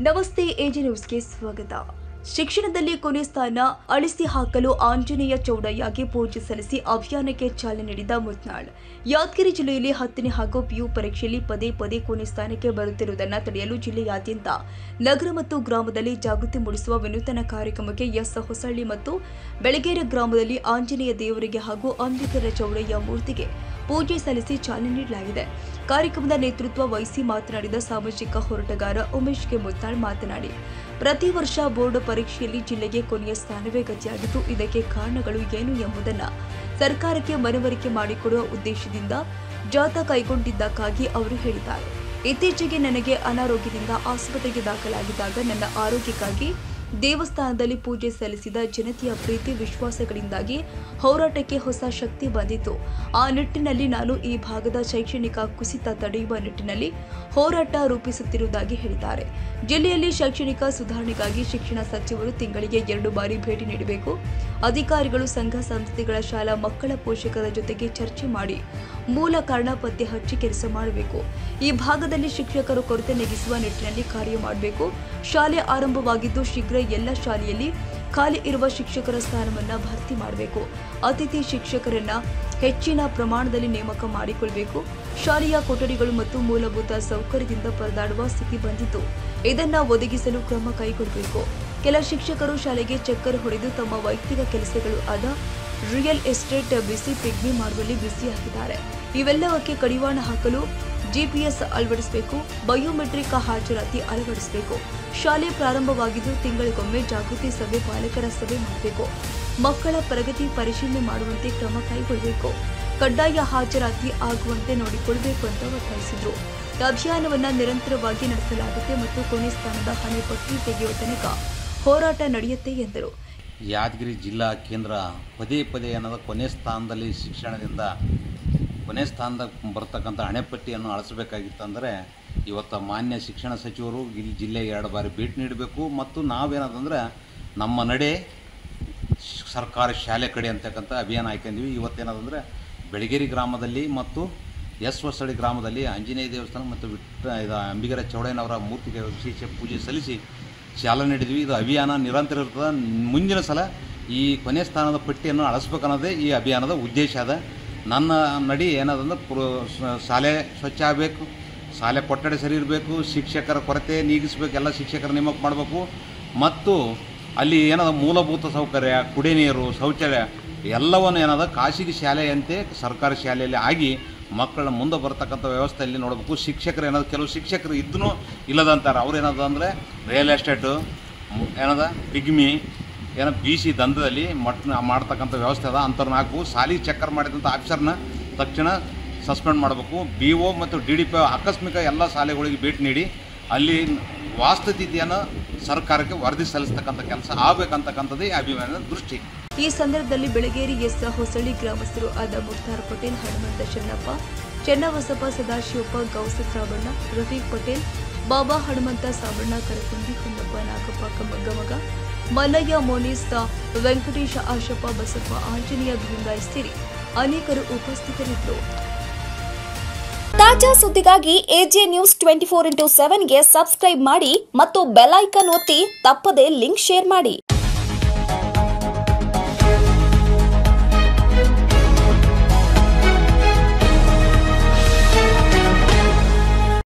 ನಮಸ್ತೆ ಎಜಿ ನ್ಯೂಸ್ಗೆ ಸ್ವಾಗತ ಶಿಕ್ಷಣದಲ್ಲಿ ಕೊನೆ ಸ್ಥಾನ ಅಳಿಸಿ ಹಾಕಲು ಆಂಜನೇಯ ಚೌಡಯ್ಯಗೆ ಪೂಜೆ ಸಲ್ಲಿಸಿ ಅಭಿಯಾನಕ್ಕೆ ಚಾಲನೆ ನೀಡಿದ ಮುತ್ನಾಳ್ ಯಾದಗಿರಿ ಜಿಲ್ಲೆಯಲ್ಲಿ ಹತ್ತನೇ ಹಾಗೂ ಪಿಯು ಪರೀಕ್ಷೆಯಲ್ಲಿ ಪದೇ ಪದೇ ಕೊನೆ ಸ್ಥಾನಕ್ಕೆ ಬರುತ್ತಿರುವುದನ್ನು ತಡೆಯಲು ಜಿಲ್ಲೆಯಾದ್ಯಂತ ನಗರ ಮತ್ತು ಗ್ರಾಮದಲ್ಲಿ ಜಾಗೃತಿ ಮೂಡಿಸುವ ವಿನೂತನ ಕಾರ್ಯಕ್ರಮಕ್ಕೆ ಎಸ್ ಹೊಸಳ್ಳಿ ಮತ್ತು ಬೆಳಗೇರ ಗ್ರಾಮದಲ್ಲಿ ಆಂಜನೇಯ ದೇವರಿಗೆ ಹಾಗೂ ಅಂಬಿಕರ ಚೌಡಯ್ಯ ಮೂರ್ತಿಗೆ ಪೂಜೆ ಸಲ್ಲಿಸಿ ಚಾಲನೆ ನೀಡಲಾಗಿದೆ ಕಾರ್ಯಕ್ರಮದ ನೇತೃತ್ವ ವಹಿಸಿ ಮಾತನಾಡಿದ ಸಾಮಾಜಿಕ ಹೋರಾಟಗಾರ ಉಮೇಶ್ಗೆ ಮುತ್ತಾಳ್ ಮಾತನಾಡಿ ಪ್ರತಿ ವರ್ಷ ಬೋರ್ಡ್ ಪರೀಕ್ಷೆಯಲ್ಲಿ ಜಿಲ್ಲೆಗೆ ಕೊನೆಯ ಸ್ಥಾನವೇ ಗತಿಯಾಗಿದ್ದು ಇದಕ್ಕೆ ಕಾರಣಗಳು ಏನು ಎಂಬುದನ್ನು ಸರ್ಕಾರಕ್ಕೆ ಮನವರಿಕೆ ಮಾಡಿಕೊಡುವ ಉದ್ದೇಶದಿಂದ ಜಾಥಾ ಕೈಗೊಂಡಿದ್ದಕ್ಕಾಗಿ ಅವರು ಹೇಳಿದ್ದಾರೆ ಇತ್ತೀಚೆಗೆ ನನಗೆ ಅನಾರೋಗ್ಯದಿಂದ ಆಸ್ಪತ್ರೆಗೆ ದಾಖಲಾಗಿದ್ದಾಗ ನನ್ನ ಆರೋಗ್ಯಕ್ಕಾಗಿ ದೇವಸ್ಥಾನದಲ್ಲಿ ಪೂಜೆ ಸಲ್ಲಿಸಿದ ಜನತೆಯ ಪ್ರೀತಿ ವಿಶ್ವಾಸಗಳಿಂದಾಗಿ ಹೋರಾಟಕ್ಕೆ ಹೊಸ ಶಕ್ತಿ ಬಂದಿತು ಆ ನಿಟ್ಟಿನಲ್ಲಿ ನಾನು ಈ ಭಾಗದ ಶೈಕ್ಷಣಿಕ ಕುಸಿತ ತಡೆಯುವ ನಿಟ್ಟಿನಲ್ಲಿ ಹೋರಾಟ ರೂಪಿಸುತ್ತಿರುವುದಾಗಿ ಹೇಳಿದ್ದಾರೆ ಜಿಲ್ಲೆಯಲ್ಲಿ ಶೈಕ್ಷಣಿಕ ಸುಧಾರಣೆಗಾಗಿ ಶಿಕ್ಷಣ ಸಚಿವರು ತಿಂಗಳಿಗೆ ಎರಡು ಬಾರಿ ಭೇಟಿ ನೀಡಬೇಕು ಅಧಿಕಾರಿಗಳು ಸಂಘ ಸಂಸ್ಥೆಗಳ ಶಾಲಾ ಮಕ್ಕಳ ಪೋಷಕರ ಜೊತೆಗೆ ಚರ್ಚೆ ಮಾಡಿ ಮೂಲ ಕಾರಣ ಪತ್ತೆ ಹಚ್ಚಿ ಕೆಲಸ ಮಾಡಬೇಕು ಈ ಭಾಗದಲ್ಲಿ ಶಿಕ್ಷಕರು ಕೊರತೆ ನೆಗೆಸುವ ನಿಟ್ಟಿನಲ್ಲಿ ಕಾರ್ಯ ಮಾಡಬೇಕು ಶಾಲೆ ಆರಂಭವಾಗಿದ್ದು ಶೀಘ್ರ ಎಲ್ಲ ಶಾಲೆಯಲ್ಲಿ ಖಾಲಿ ಇರುವ ಶಿಕ್ಷಕರ ಸ್ಥಾನವನ್ನ ಭರ್ತಿ ಮಾಡಬೇಕು ಅತಿಥಿ ಶಿಕ್ಷಕರನ್ನ ಹೆಚ್ಚಿನ ಪ್ರಮಾಣದಲ್ಲಿ ನೇಮಕ ಮಾಡಿಕೊಳ್ಳಬೇಕು ಶಾಲೆಯ ಕೊಠಡಿಗಳು ಮತ್ತು ಮೂಲಭೂತ ಸೌಕರ್ಯದಿಂದ ಪರದಾಡುವ ಸ್ಥಿತಿ ಬಂದಿತ್ತು ಇದನ್ನ ಒದಗಿಸಲು ಕ್ರಮ ಕೈಗೊಳ್ಳಬೇಕು ಕೆಲ ಶಿಕ್ಷಕರು ಶಾಲೆಗೆ ಚಕ್ಕರ್ ಹೊಡೆದು ತಮ್ಮ ವೈಯಕ್ತಿಕ ಕೆಲಸಗಳು ಆದ ರಿಯಲ್ ಎಸ್ಟೇಟ್ ಬಿಸಿ ಪಿಗ್ಮಿ ಮಾಡುವಲ್ಲಿ ಬ್ಯುಸಿಯಾಗಿದ್ದಾರೆ ಇವೆಲ್ಲವಕ್ಕೆ ಕಡಿವಾಣ ಹಾಕಲು ಜಿಪಿಎಸ್ ಅಳವಡಿಸಬೇಕು ಬಯೋಮೆಟ್ರಿಕ್ ಹಾಜರಾತಿ ಅಳವಡಿಸಬೇಕು ಶಾಲೆ ಪ್ರಾರಂಭವಾಗಿದ್ದು ತಿಂಗಳಿಗೊಮ್ಮೆ ಜಾಗೃತಿ ಸಭೆ ಪಾಲಕರ ಸಭೆ ಮಾಡಬೇಕು ಮಕ್ಕಳ ಪ್ರಗತಿ ಪರಿಶೀಲನೆ ಮಾಡುವಂತೆ ಕ್ರಮ ಕೈಗೊಳ್ಳಬೇಕು ಕಡ್ಡಾಯ ಹಾಜರಾತಿ ಆಗುವಂತೆ ನೋಡಿಕೊಳ್ಳಬೇಕು ಅಂತ ಒತ್ತಾಯಿಸಿದ್ರು ಅಭಿಯಾನವನ್ನ ನಿರಂತರವಾಗಿ ನಡೆಸಲಾಗುತ್ತೆ ಮತ್ತು ಕೊನೆ ಸ್ಥಾನದ ಹಣೆ ಪಟ್ಟಿ ತೆಗೆಯುವ ತನಕ ಹೋರಾಟ ನಡೆಯುತ್ತೆ ಎಂದರು ಯಾದಗಿರಿ ಜಿಲ್ಲಾ ಕೇಂದ್ರ ಪದೇ ಪದೇ ಏನದ ಕೊನೆ ಸ್ಥಾನದಲ್ಲಿ ಶಿಕ್ಷಣದಿಂದ ಕೊನೆ ಸ್ಥಾನದಾಗ ಬರ್ತಕ್ಕಂಥ ಹಣೆಪಟ್ಟಿಯನ್ನು ಅಳಿಸಬೇಕಾಗಿತ್ತು ಅಂದರೆ ಇವತ್ತು ಮಾನ್ಯ ಶಿಕ್ಷಣ ಸಚಿವರು ಇಲ್ಲಿ ಜಿಲ್ಲೆಗೆ ಎರಡು ಬಾರಿ ಭೇಟಿ ನೀಡಬೇಕು ಮತ್ತು ನಾವೇನದಂದ್ರೆ ನಮ್ಮ ನಡೆ ಸರ್ಕಾರಿ ಶಾಲೆ ಕಡೆ ಅಂತಕ್ಕಂಥ ಅಭಿಯಾನ ಹಾಕ್ಯಂದ್ವಿ ಇವತ್ತೇನದಂದರೆ ಬೆಳಗೇರಿ ಗ್ರಾಮದಲ್ಲಿ ಮತ್ತು ಎಸ್ ಹೊಸಳ್ಳಿ ಗ್ರಾಮದಲ್ಲಿ ಆಂಜನೇಯ ದೇವಸ್ಥಾನ ಮತ್ತು ವಿಟ್ಟ ಇದು ಅಂಬಿಗರ ಚೌಡಯ್ಯನವರ ಮೂರ್ತಿಗೆ ವಿಶೇಷ ಪೂಜೆ ಸಲ್ಲಿಸಿ ಚಾಲನೆ ನೀಡಿದ್ವಿ ಇದು ಅಭಿಯಾನ ನಿರಂತರ ಇರ್ತದೆ ಮುಂದಿನ ಸಲ ಈ ಕೊನೆ ಸ್ಥಾನದ ಪಟ್ಟಿಯನ್ನು ಅಳಿಸ್ಬೇಕನ್ನೋದೇ ಈ ಅಭಿಯಾನದ ಉದ್ದೇಶ ಅದ ನನ್ನ ನಡಿ ಏನದಂದ್ರೆ ಪುರ ಶಾಲೆ ಸ್ವಚ್ಛ ಆಗಬೇಕು ಶಾಲೆ ಕೊಠಡಿ ಸರಿ ಇರಬೇಕು ಶಿಕ್ಷಕರ ಕೊರತೆ ನೀಗಿಸ್ಬೇಕು ಎಲ್ಲ ಶಿಕ್ಷಕರ ನೇಮಕ ಮಾಡಬೇಕು ಮತ್ತು ಅಲ್ಲಿ ಏನದ ಮೂಲಭೂತ ಸೌಕರ್ಯ ಕುಡಿ ನೀರು ಶೌಚಾಲಯ ಎಲ್ಲವನ್ನು ಏನದ ಖಾಸಗಿ ಶಾಲೆಯಂತೆ ಸರ್ಕಾರಿ ಶಾಲೆಯಲ್ಲಿ ಆಗಿ ಮಕ್ಕಳ ಮುಂದೆ ಬರ್ತಕ್ಕಂಥ ವ್ಯವಸ್ಥೆಯಲ್ಲಿ ನೋಡಬೇಕು ಶಿಕ್ಷಕರು ಏನದ ಕೆಲವು ಶಿಕ್ಷಕರು ಇದ್ದೂ ಇಲ್ಲದಂತಾರೆ ಅವ್ರು ಏನದ ಅಂದರೆ ರಿಯಲ್ ಎಸ್ಟೇಟು ಮ್- ಏನದ ಪಿಗ್ಮಿ ಏನೋ ಬಿ ಸಿ ದಂಧದಲ್ಲಿ ಮಟ್ ಮಾಡ್ತಕ್ಕಂಥ ವ್ಯವಸ್ಥೆ ಅದ ಅಂಥವ್ರನ್ನ ಹಾಕು ಸಾಲಿಗೆ ಚಕ್ಕರ್ ಮಾಡಿದಂಥ ಆಫೀಸರ್ನ ತಕ್ಷಣ ಸಸ್ಪೆಂಡ್ ಮಾಡಬೇಕು ಬಿ ಒ ಮತ್ತು ಡಿ ಡಿ ಪಿ ಆಕಸ್ಮಿಕ ಎಲ್ಲ ಶಾಲೆಗಳಿಗೆ ಭೇಟಿ ನೀಡಿ ಅಲ್ಲಿ ವಾಸ್ತುತಿಥಿಯನ್ನು ಸರ್ಕಾರಕ್ಕೆ ವರದಿ ಸಲ್ಲಿಸ್ತಕ್ಕಂಥ ಕೆಲಸ ಆಗಬೇಕಂತಕ್ಕಂಥದ್ದೇ ಈ ಅಭಿಮಾನದ ದೃಷ್ಟಿ ಈ ಸಂದರ್ಭದಲ್ಲಿ ಬೆಳಗೇರಿ ಎಸ್ ಹೊಸಳ್ಳಿ ಗ್ರಾಮಸ್ಥರು ಆದ ಮುಖ್ತಾರ್ ಪಟೇಲ್ ಹನುಮಂತ ಶರಣಪ್ಪ ಚೆನ್ನಬಸಪ್ಪ ಸದಾಶಿವಪ್ಪ ಗೌಸ ಸಾಬಣ್ಣ ರಫೀಕ್ ಪಟೇಲ್ ಬಾಬಾ ಹನುಮಂತ ಸಾಬಣ್ಣ ಕರಕುಂದಿ ಹೊನ್ನಪ್ಪ ನಾಗಪ್ಪ ಕಮ್ಮಗಮಗ ಮಲ್ಲಯ್ಯ ಮೋನೀಸ್ ವೆಂಕಟೇಶ ಆಶಪ್ಪ ಬಸಪ್ಪ ಆಂಜನೇಯ ಭೀಮರಾಯ್ ಸೇರಿ ಅನೇಕರು ಉಪಸ್ಥಿತರಿದ್ದರು ತಾಜಾ ಸುದ್ದಿಗಾಗಿ AJ news twenty four into ಸೆವೆನ್ಗೆ ಸಬ್ಸ್ಕ್ರೈಬ್ ಮಾಡಿ ಮತ್ತು ಬೆಲ್ ಐಕಾನ್ ಒತ್ತಿ ತಪ್ಪದೇ ಲಿಂಕ್ ಶೇರ್ ಮಾಡಿ